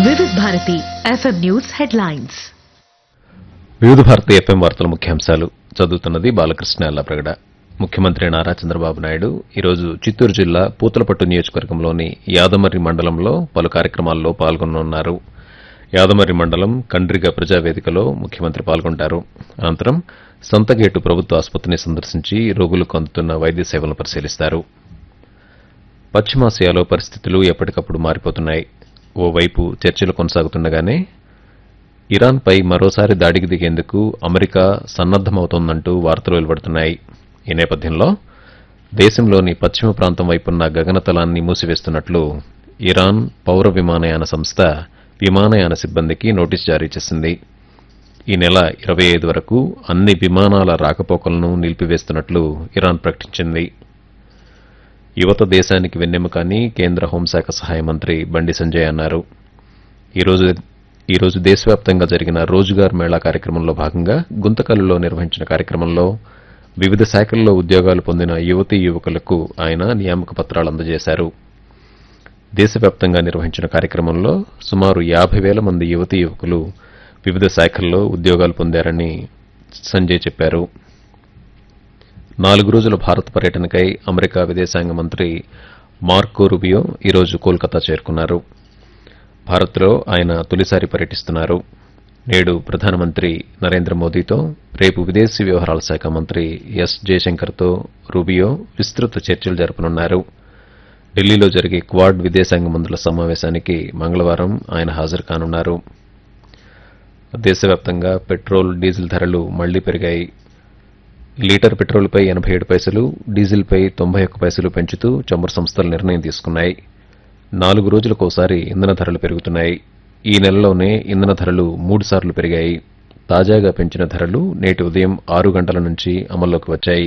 వివిధ Bharati FM news headlines వివిధ Bharati FM వార్తల ముఖ్యాంశాలు చదువుతున్నది బాలకృష్ణ అల్లప్రగడ ముఖ్యమంత్రి నారా చంద్రబాబు నాయుడు ఈరోజు చిత్తూరు జిల్లా పూతలపట్టు నియోజకవర్గంలోని యాదమర్రి మండలంలో పలు కార్యక్రమాల్లో పాల్గొననున్నారు యాదమర్రి మండలం కండ్రిగ ప్రజావేదికలో ముఖ్యమంత్రి పాల్గొంటారు అనంతరం సంతగేటు ప్రభుత్వ ఆసుపత్రిని సందర్శించి రోగులకు అందుతున్న వైద్య సేవలను పరిశీలిస్తారు పశ్చిమాసియాలో పరిస్థితులు ఎప్పటికప్పుడు మారిపోతున్నాయి ఓవైపు చర్చలు కొనసాగుతుండగానే ఇరాన్పై మరోసారి దాడికి దిగేందుకు అమెరికా సన్నద్దమవుతోందంటూ వార్తలు వెలువడుతున్నాయి ఈ నేపథ్యంలో దేశంలోని పశ్చిమ ప్రాంతం వైపున్న గగనతలాన్ని మూసివేస్తున్నట్లు ఇరాన్ పౌర విమానయాన సంస్థ విమానయాన సిబ్బందికి నోటీసు జారీ చేసింది ఈ నెల ఇరవై ఐదు వరకు అన్ని విమానాల రాకపోకలను నిలిపివేస్తున్నట్లు ఇరాన్ ప్రకటించింది యువత దేశానికి వెన్నెముక అని కేంద్ర హోంశాఖ సహాయ మంత్రి బండి సంజయ్ అన్నారు ఈరోజు ఈరోజు దేశవ్యాప్తంగా జరిగిన రోజ్గార్ మేళా కార్యక్రమంలో భాగంగా గుంతకల్లులో నిర్వహించిన కార్యక్రమంలో వివిధ శాఖల్లో ఉద్యోగాలు పొందిన యువతీ యువకులకు ఆయన నియామక పత్రాలు అందజేశారు దేశవ్యాప్తంగా నిర్వహించిన కార్యక్రమంలో సుమారు యాభై వేల మంది యువతీ యువకులు వివిధ శాఖల్లో ఉద్యోగాలు పొందారని సంజయ్ చెప్పారు నాలుగు రోజుల భారత్ పర్యటనకై అమెరికా విదేశాంగ మంత్రి మార్కో రుబియో ఈరోజు కోల్కతా చేరుకున్నారు భారత్లో ఆయన తొలిసారి పర్యటిస్తున్నారు నేడు ప్రధానమంత్రి నరేంద్ర మోదీతో రేపు విదేశీ వ్యవహారాల శాఖ మంత్రి ఎస్ జయశంకర్తో రూబియో విస్తృత చర్చలు జరపనున్నారు ఢిల్లీలో జరిగే క్వాడ్ విదేశాంగ మంత్రుల సమావేశానికి మంగళవారం ఆయన హాజరు కానున్నారు దేశవ్యాప్తంగా పెట్రోల్ డీజిల్ ధరలు మళ్లీ పెరిగాయి లీటర్ పెట్రోల్పై ఎనభై ఏడు పైసలు డీజిల్పై తొంభై ఒక్క పైసలు పెంచుతూ చమురు సంస్థలు నిర్ణయం తీసుకున్నాయి నాలుగు రోజులకోసారి ఇంధన ధరలు పెరుగుతున్నాయి ఈ నెలలోనే ఇంధన ధరలు మూడు సార్లు పెరిగాయి తాజాగా పెంచిన ధరలు నేటి ఉదయం ఆరు గంటల నుంచి అమల్లోకి వచ్చాయి